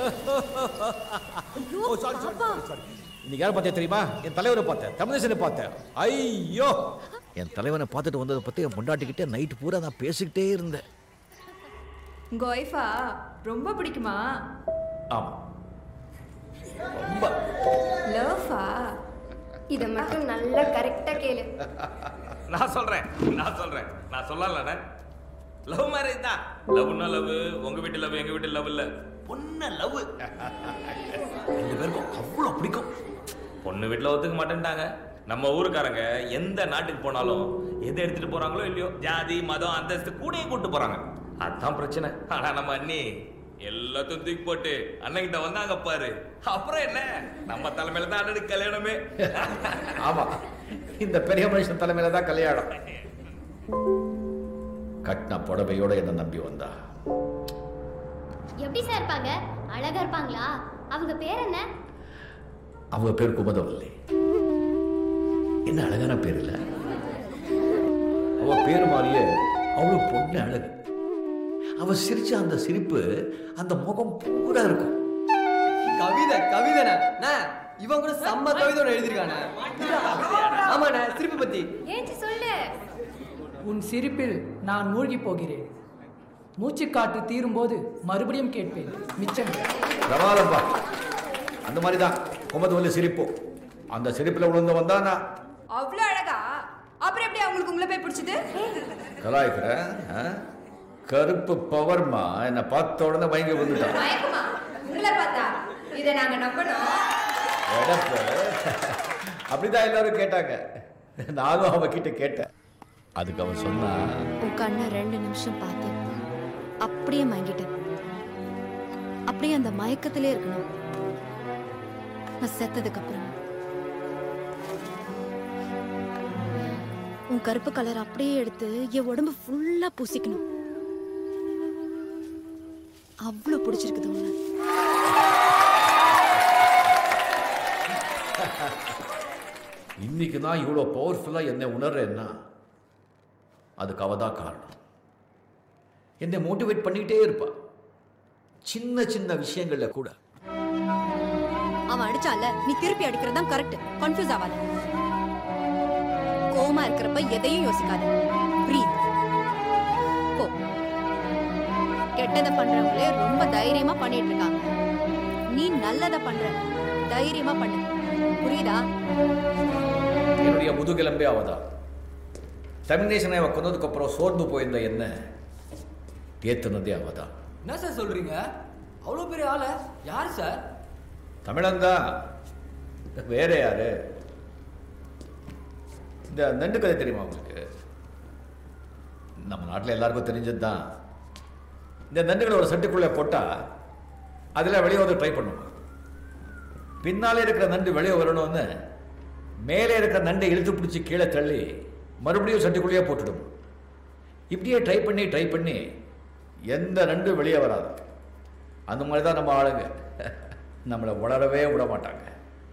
ஓ sorry sorry sorry இன்னைக்கு யாரை பார்த்தேன் தெரியுமா என் தலைவரை பார்த்தேன் தமிழேசனை பார்த்தேன் ஐயோ என் தலைவனை பார்த்துட்டு வந்ததை பற்றி என் பொண்டாட்டிக்கிட்டே நைட்டு பூரா நான் பேசிக்கிட்டே இருந்தேன் உங்க ஒய்ஃபா ரொம்ப பிடிக்குமா ஆமாம் ரொம்ப லவ்வா இதை மட்டும் நல்லா கரெக்டாக கேளு நான் சொல்றேன் நான் சொல்றேன் நான் சொல்லலண்ணே லவ் மேரேஜ் தான் லவ்னா லவ் உங்க வீட்டு லவ் எங்க வீட்டு லவ் இல்ல பொண்ணு லவ் ரெண்டு பேருக்கும் அவ்வளோ பிடிக்கும் பொண்ணு வீட்டுல ஒத்துக்க மாட்டேன்ட்டாங்க நம்ம ஊருக்காரங்க எந்த நாட்டுக்கு போனாலும் எதை எடுத்துட்டு போறாங்களோ இல்லையோ ஜாதி மதம் அந்தஸ்து கூடயே கூட்டு போறாங்க அதான் பிரச்சனை ஆனா நம்ம அண்ணி எல்லாத்தையும் தூக்கி போட்டு அண்ணன்கிட்ட வந்தாங்க பாரு அப்புறம் என்ன நம்ம தலைமையில தான் அண்ணனுக்கு கல்யாணமே ஆமாம் இந்த பெரிய மனுஷன் தலைமையில தான் கல்யாணம் கட்டின புடவையோட என்ன நம்பி வந்தா எப்படி சார் இருப்பாங்க அழகா இருப்பாங்களா அவங்க பேர் என்ன அவங்க பேர் குமதவல்லி என்ன அழகான பேர் இல்ல அவ பேர் மாதிரியே அவ்வளவு பொண்ணு அழகு அவ சிரிச்ச அந்த சிரிப்பு அந்த முகம் பூரா இருக்கும் கவிதை கவிதைண்ணே அண்ணே, இவன் கூட செம்ம கவிதை ஒன்று எழுதியிருக்கானே ஆமாண்ணே திருப்பி பத்தி ஏஞ்சி சொல்லு உன் சிரிப்பில் நான் மூழ்கி போகிறேன் மூச்சுக்காற்று தீரும்போது மறுபடியும் கேட்பேன் மிச்சம் பிரமாதம்பா அந்த மாதிரி தான் குமதவல்லி சிரிப்பு அந்த சிரிப்புல விழுந்து வந்தா நான் அவ்வளோ அழகா அப்புறம் எப்படி அவங்களுக்கு உங்களை போய் பிடிச்சது கலாய்க்கிற ஆ? கருப்பு பவர்மா என்னை பார்த்த உடனே பயங்கி வந்துட்டான் மயக்குமா உங்களை பார்த்தா இதை நாங்க நம்பணும் எடப்பு அப்படிதான் எல்லாரும் கேட்டாங்க நானும் அவகிட்ட கேட்டேன் அதுக்கு அவன் சொன்னா உன் கண்ணை ரெண்டு நிமிஷம் பார்த்து அப்படியே மயங்கிட்டேன் அப்படியே அந்த மயக்கத்திலே இருக்கணும் நான் செத்ததுக்கு அப்புறம் உன் கருப்பு கலர் அப்படியே எடுத்து என் உடம்பு ஃபுல்லா பூசிக்கணும் அவ்வளோ பிடிச்சிருக்குது உன்னை இன்னைக்கு நான் இவ்வளோ பவர்ஃபுல்லாக என்னை உணர்றேன்னா அதுக்கு அவ தான் காரணம் என்னை மோட்டிவேட் பண்ணிக்கிட்டே இருப்பா சின்ன சின்ன விஷயங்கள்ல கூட அவன் அடிச்சால நீ திருப்பி அடிக்கிறது தான் கரெக்ட் கன்ஃபியூஸ் ஆகாத கோமா இருக்கிறப்ப எதையும் யோசிக்காத பிரீத் போ கெட்டதை பண்றவங்களே ரொம்ப தைரியமா பண்ணிட்டு இருக்காங்க நீ நல்லதை பண்ற தைரியமா பண்ணு புரியுதா என்னுடைய முதுகெலும்பே அவதான் தமிழ்நேசனை அவ கொன்னதுக்கு அப்புறம் சோர்ந்து போயிருந்த என்ன ஏத்துனதே அவதான் என்ன சார் சொல்றீங்க அவ்வளோ பெரிய ஆளை யார் சார் தமிழன்தான் வேற யாரு இந்த நண்டு கதை தெரியுமா உங்களுக்கு நம்ம நாட்டில் எல்லாருக்கும் தெரிஞ்சது தான் இந்த நண்டுகளை ஒரு சட்டுக்குள்ளே போட்டால் அதில் வெளியே வந்து ட்ரை பண்ணுவோம் பின்னாலே இருக்கிற நண்டு வெளியே வரணும்னு மேலே இருக்கிற நண்டை இழுத்து பிடிச்சி கீழே தள்ளி மறுபடியும் சட்டுக்குள்ளேயே போட்டுடும் இப்படியே ட்ரை பண்ணி ட்ரை பண்ணி எந்த நண்டு வெளியே வராது அந்த மாதிரி தான் நம்ம ஆளுங்க நம்மளை உணரவே விட மாட்டாங்க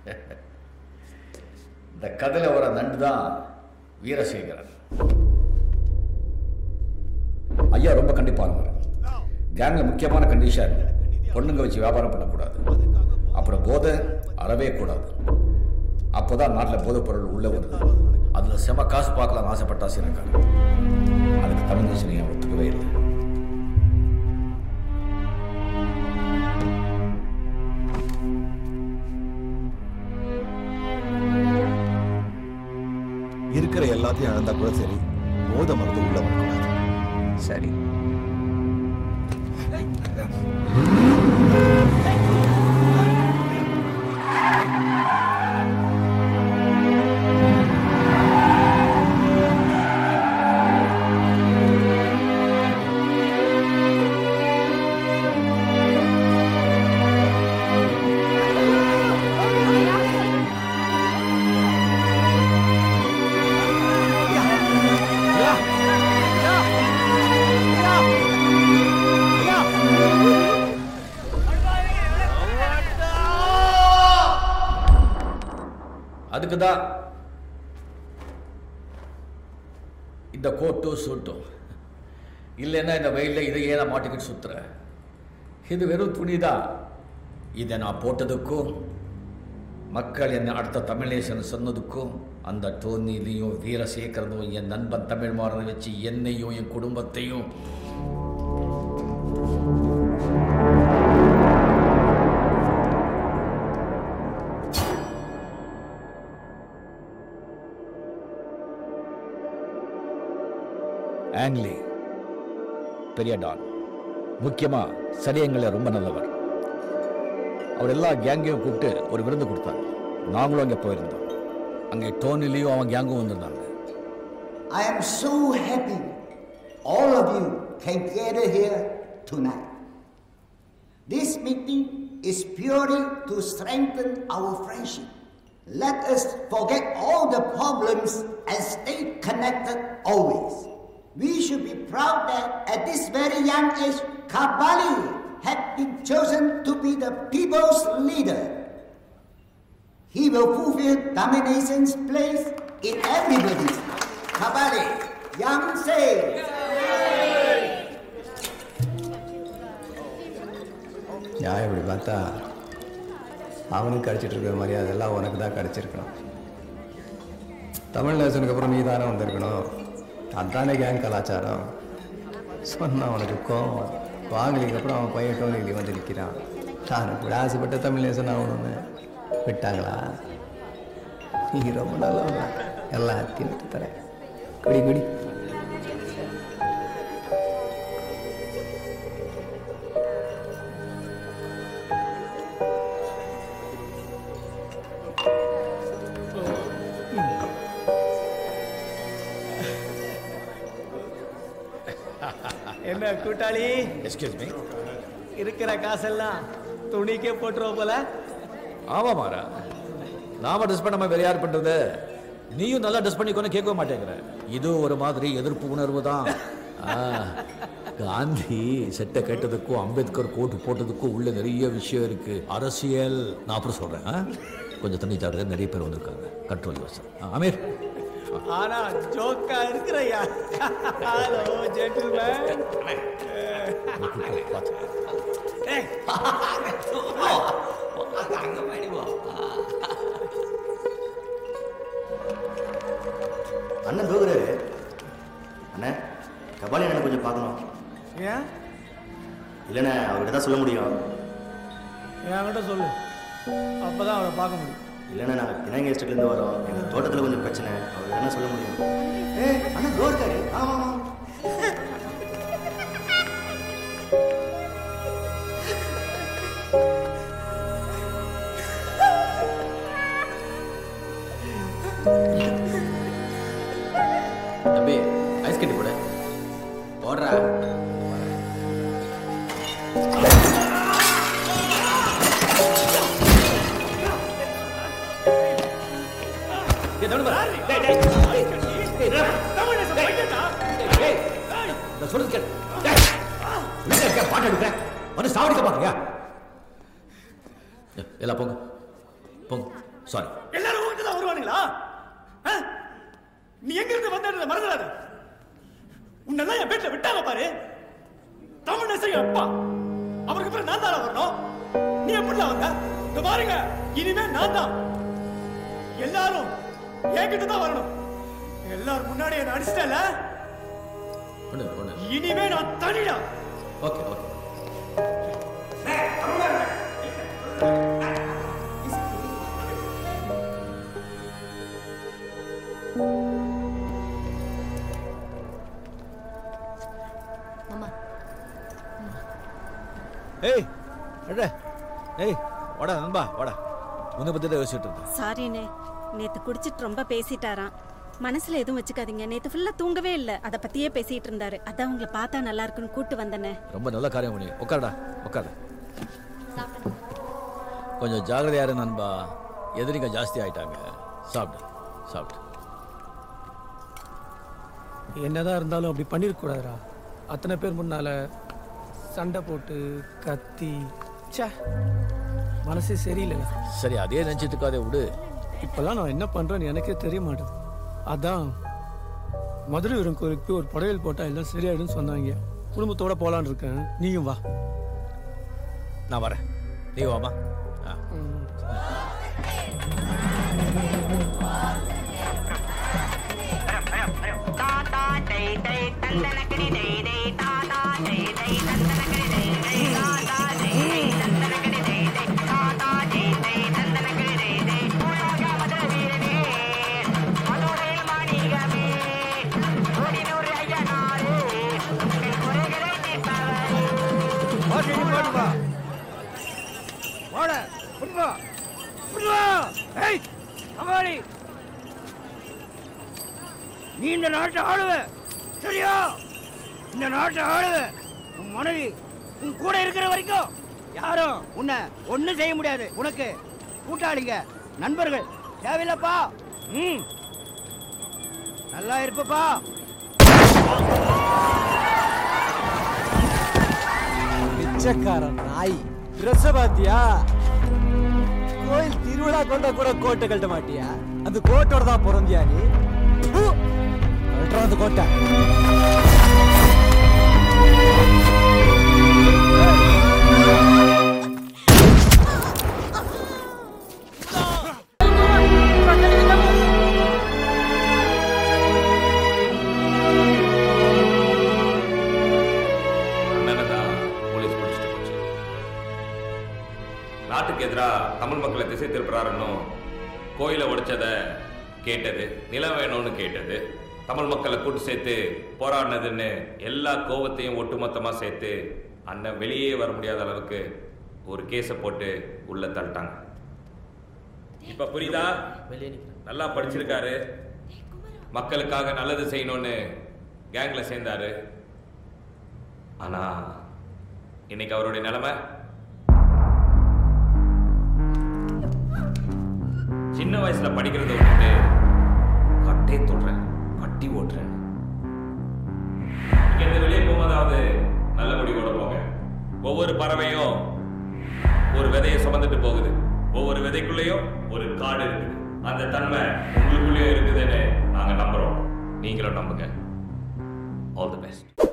இந்த கதையில் வர நண்டு தான் வீரசேகரன் ஐயா ரொம்ப கண்டிப்பானவர் கேங்கில் முக்கியமான கண்டிஷன் பொண்ணுங்க வச்சு வியாபாரம் பண்ணக்கூடாது அப்புறம் போதை அறவே கூடாது அப்போதான் நாட்டில் போதைப் பொருள் உள்ள வருது அதில் செம காசு பார்க்கலாம் ஆசைப்பட்டா சிறக்காரு அதுக்கு தமிழ் தேசனையை ஒத்துக்கவே இல்லை இருக்கிற எல்லாத்தையும் இழந்தா கூட சரி போதை மருந்து உள்ள வரக்கூடாது சரி அதுக்கு தான் இந்த கோட்டும் சூட்டும் இல்லைன்னா இந்த வெயிலில் இதை ஏன் மாட்டிக்கிட்டு சுத்துற இது வெறும் துணி தான் இதை நான் போட்டதுக்கும் மக்கள் என்னை அடுத்த தமிழேசன் சொன்னதுக்கும் அந்த டோனிலையும் வீரசேகரனும் என் நண்பன் தமிழ்மாறனை வச்சு என்னையும் என் குடும்பத்தையும் ஆங்லி பெரிய டான் முக்கியமா சரியங்களை ரொம்ப நல்லவர் அவர் எல்லா கேங்கையும் கூப்பிட்டு ஒரு விருந்து கொடுத்தார் நாங்களும் அங்கே போயிருந்தோம் அங்கே டோனிலையும் அவன் கேங்கும் வந்திருந்தாங்க I am so happy all of you can gather here tonight. This meeting is purely to strengthen our friendship. Let us forget all the problems and stay connected always. We should be proud that at this very young age, Kabali had been chosen to be the people's leader. He will fulfill domination's place in everybody's. Kabali, Yang Say. நியாயம் இப்படி பார்த்தா அவனுக்கு கிடைச்சிட்டு இருக்கிற மரியாதை எல்லாம் உனக்கு தான் கிடைச்சிருக்கணும் தமிழ் நேசனுக்கு அப்புறம் நீ தானே வந்திருக்கணும் அதானே கேங் கலாச்சாரம் சொன்னா உனக்கு கோவம் வாங்கலிக்கு அப்புறம் அவன் பையன் டோனிலி வந்து நிற்கிறான் நான் கூட ஆசைப்பட்ட தமிழ் நேசன் ஆகணும்னு விட்டாங்களா நீ ரொம்ப நல்லவன் எல்லாத்தையும் விட்டு தரேன் குடி குடி என்ன கூட்டாளி எஸ்கியூஸ் மீ இருக்கிற காசெல்லாம் துணிக்கே போட்டுருவோம் போல ஆமா மாறா நாம ட்ரெஸ் பண்ணாம வேற யார் பண்றது நீயும் நல்லா ட்ரெஸ் பண்ணிக்கோன்னு கேட்க மாட்டேங்கிற இது ஒரு மாதிரி எதிர்ப்பு உணர்வு தான் ஆ, காந்தி செட்டை கேட்டதுக்கும் அம்பேத்கர் கோட்டு போட்டதுக்கும் உள்ள நிறைய விஷயம் இருக்கு அரசியல் நான் அப்புறம் சொல்றேன் ஆ? கொஞ்சம் தண்ணி தாடுறது நிறைய பேர் வந்திருக்காங்க கண்ட்ரோல் யோசன் அமீர் ஆனா ஜோக்கா இருக்கிறையா ஹலோ ஜென்டில்மேன் பார்த்து அண்ணன் தூக்குறாரு அண்ணே கபாலி அண்ணனை கொஞ்சம் பார்க்கணும் ஏன் இல்லைண்ணே அவர்கிட்ட தான் சொல்ல முடியும் என்கிட்ட சொல்லு அப்பதான் அவரை பார்க்க முடியும் இல்லைண்ணே நாங்கள் பினாங்க எஸ்டேட்லேருந்து வரோம் எங்கள் தோட்டத்தில் கொஞ்சம் பிரச்சனை அவர்கிட்ட என்ன சொல்ல முடியும் ஏ அண்ணன் தோ இருக்காரு ஆமாம் ஆமாம் தம்பி ஐஸ் கட்டி போட போடுறா ஏய், தமிழ் பாரு. டேய், டேய். ஏய், நான் சொல்றது கேளு. டேய், எங்க இருக்க? பாட்டு எடுக்கிற? வந்து சாவடிக்க பாக்குறியா ஏ, எல்லாம் போங்க போங்க சாரி எல்லாரும் உங்ககிட்ட தான் வருவானுங்களா ஆ? நீ எங்க இருந்து வந்தது மறந்துடாத உன்னெல்லாம் என் வீட்டுல விட்டாங்க பாரு தமிழ் நேசம் அப்பா அவருக்கு அப்புறம் நான் தானே வரணும் நீ எப்படிலாம் வந்த இங்க பாருங்க இனிமே நான் தான் எல்லாரும் என்கிட்ட தான் வரணும் எல்லாரும் முன்னாடி என்ன அடிச்சிட்டல ஒண்ணு ஒண்ணு இனிமே நான் தனிடா ஓகே ஓகே மாமா ஏய் அட ஏய் வாடா நண்பா வாடா உன்னை பத்தி தான் யோசிச்சுட்டு இருந்தேன் சாரிண்ணே நேத்து குடிச்சிட்டு ரொம்ப பேசிட்டாராம் மனசுல எதுவும் வச்சுக்காதீங்க நேத்து ஃபுல்லா தூங்கவே இல்ல அத பத்தியே பேசிட்டு இருந்தாரு அதான் உங்களை பார்த்தா நல்லா இருக்குன்னு கூட்டு வந்தனே ரொம்ப நல்ல காரியம் பண்ணி உட்காருடா உட்காரு கொஞ்சம் ஜாகிரதையா இரு நண்பா எதிரிங்க ஜாஸ்தி ஆயிட்டாங்க சாப்பிடு சாப்பிடு என்னதான் இருந்தாலும் அப்படி பண்ணிருக்கூடாதுடா அத்தனை பேர் முன்னால சண்டை போட்டு கத்தி ச்சே மனசே சரியில்லைடா சரி அதே நினைச்சதுக்காதே விடு இப்பெல்லாம் நான் என்ன பண்றேன்னு எனக்கே தெரிய மாட்டேது அதான் மதுரை வீரன் கோயிலுக்கு போய் ஒரு படையல் போட்டா எல்லாம் சரியாயிடும்னு சொன்னாங்க குடும்பத்தோட போலான்னு இருக்கேன் நீயும் வா நான் வரேன் நீ வாமா ஆ. வாட புட்வா புட்வா ஏய் அம்மாடி நீ இந்த நாட்டை ஆளுவ சரியா இந்த நாட்டை ஆளுவ உன் மனைவி உன் கூட இருக்கிற வரைக்கும் யாரும் உன்னை ஒண்ணும் செய்ய முடியாது உனக்கு கூட்டாளிங்க நண்பர்கள் தேவையில்லப்பா ம் நல்லா இருப்பப்பா பிச்சைக்காரன் நாய் ட்ரெஸ் பாத்தியா கோயில் திருவிழா கொண்ட கூட கோட்டை கட்ட மாட்டியா அந்த கோட்டோட தான் பிறந்தியா நீ ப்பு! கழட்டுறா அந்த கோட்டை அண்ணனை தான் போலீஸ் பிடிச்சிட்டு போச்சு நாட்டுக்கு எதிராக தமிழ் மக்களை திசை திருப்புறாருன்னு கோயிலை உடைச்சதை கேட்டது நிலம் வேணும்னு கேட்டது தமிழ் மக்களை கூட்டு சேர்த்து போராடினதுன்னு எல்லா கோவத்தையும் ஒட்டுமொத்தமாக சேர்த்து அண்ணன் வெளியே வர முடியாத அளவுக்கு ஒரு கேஸை போட்டு உள்ள தள்ளிட்டாங்க இப்போ புரியுதா நல்லா படிச்சிருக்காரு மக்களுக்காக நல்லது செய்யணும்னு கேங்ல சேர்ந்தாரு ஆனா இன்னைக்கு அவருடைய நிலைமை சின்ன வயசுல படிக்கிறத விட்டுட்டு கட்டே தொடுறேன் கட்டி ஓட்டுறேன் இங்க இருந்து வெளியே போகும்போதாவது நல்ல முடிவோட போங்க ஒவ்வொரு பறவையும் ஒரு விதையை சுமந்துட்டு போகுது ஒவ்வொரு விதைக்குள்ளேயும் ஒரு காடு இருக்குது அந்த தன்மை உங்களுக்குள்ளேயும் இருக்குதுன்னு நாங்க நம்புறோம் நீங்களும் நம்புங்க ஆல் தி பெஸ்ட்